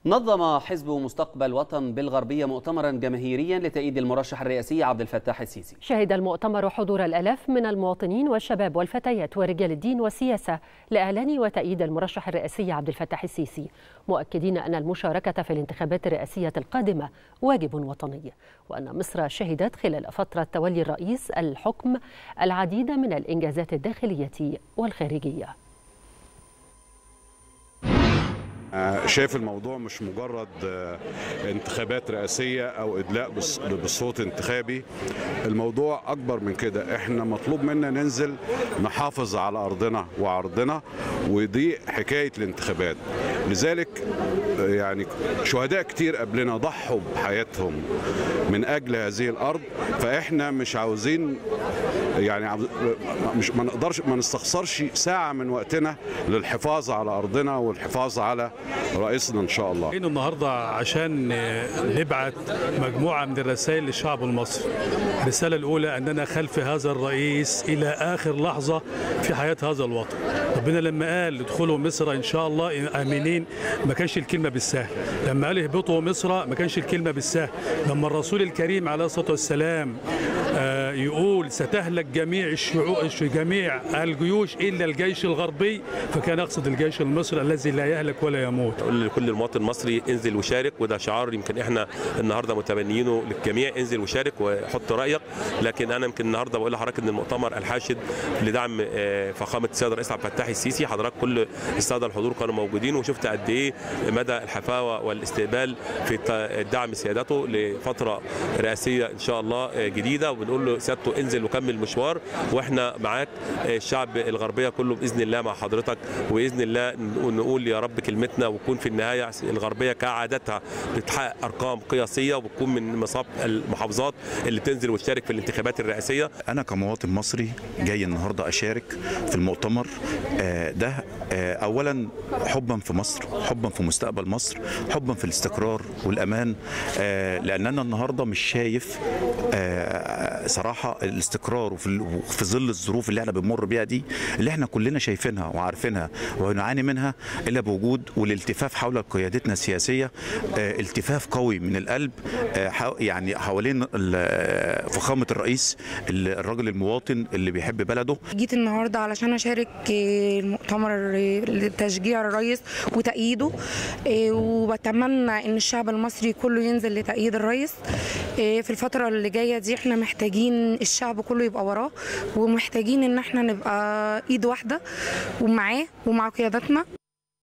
نظم حزب مستقبل وطن بالغربية مؤتمرا جماهيريا لتأييد المرشح الرئاسي عبد الفتاح السيسي شهد المؤتمر حضور الألاف من المواطنين والشباب والفتيات ورجال الدين والسياسة لإعلان وتأييد المرشح الرئاسي عبد الفتاح السيسي مؤكدين أن المشاركة في الانتخابات الرئاسية القادمة واجب وطني وأن مصر شهدت خلال فترة تولي الرئيس الحكم العديد من الإنجازات الداخلية والخارجية شايف الموضوع مش مجرد انتخابات رئاسية أو إدلاء بالصوت انتخابي الموضوع أكبر من كده إحنا مطلوب منا ننزل نحافظ على أرضنا وعرضنا ودي حكاية الانتخابات لذلك يعني شهداء كتير قبلنا ضحوا بحياتهم من أجل هذه الأرض فإحنا مش عاوزين يعني مش ما نقدرش ما نستخسرش ساعة من وقتنا للحفاظ على أرضنا والحفاظ على رئيسنا ان شاء الله. جينا النهارده عشان نبعت مجموعه من الرسائل للشعب المصري. الرساله الاولى اننا خلف هذا الرئيس الى اخر لحظه في حياه هذا الوطن. ربنا لما قال ادخلوا مصر ان شاء الله امنين ما كانش الكلمه بالسهل، لما قال اهبطوا مصر ما كانش الكلمه بالسهل، لما الرسول الكريم عليه الصلاه والسلام يقول ستهلك جميع الشعوب جميع الجيوش الا الجيش الغربي فكان يقصد الجيش المصري الذي لا يهلك ولا يموت. اقول لكل مواطن مصري انزل وشارك وده شعار يمكن احنا النهارده متبنيينه للجميع انزل وشارك وحط رايك لكن انا يمكن النهارده بقول لحضرتك ان المؤتمر الحاشد لدعم فخامه السيد الرئيس عبد الفتاح السيسي حضرتك كل الساده الحضور كانوا موجودين وشفت قد ايه مدى الحفاوه والاستقبال في دعم سيادته لفتره رئاسيه ان شاء الله جديده وبنقول له سيادته انزل وكمل مشوار واحنا معاك الشعب الغربيه كله باذن الله مع حضرتك وباذن الله نقول يا رب كلمتنا وتكون في النهايه الغربيه كعادتها بتحقق ارقام قياسيه وبتكون من مصاب المحافظات اللي تنزل وتشارك في الانتخابات الرئاسيه. انا كمواطن مصري جاي النهارده اشارك في المؤتمر ده اولا حبا في مصر، حبا في مستقبل مصر، حبا في الاستقرار والامان لاننا النهارده مش شايف صراحه الاستقرار وفي في ظل الظروف اللي احنا بنمر بيها دي اللي احنا كلنا شايفينها وعارفينها ونعاني منها الا بوجود والالتفاف حول قيادتنا السياسيه التفاف قوي من القلب يعني حوالين فخامه الرئيس الراجل المواطن اللي بيحب بلده جيت النهارده علشان اشارك المؤتمر لتشجيع الرئيس وتأييده وبتمنى ان الشعب المصري كله ينزل لتأييد الرئيس في الفتره اللي جايه دي احنا محتاجين الشعب كله يبقى وراه ومحتاجين ان احنا نبقى ايد واحده ومعاه ومع قيادتنا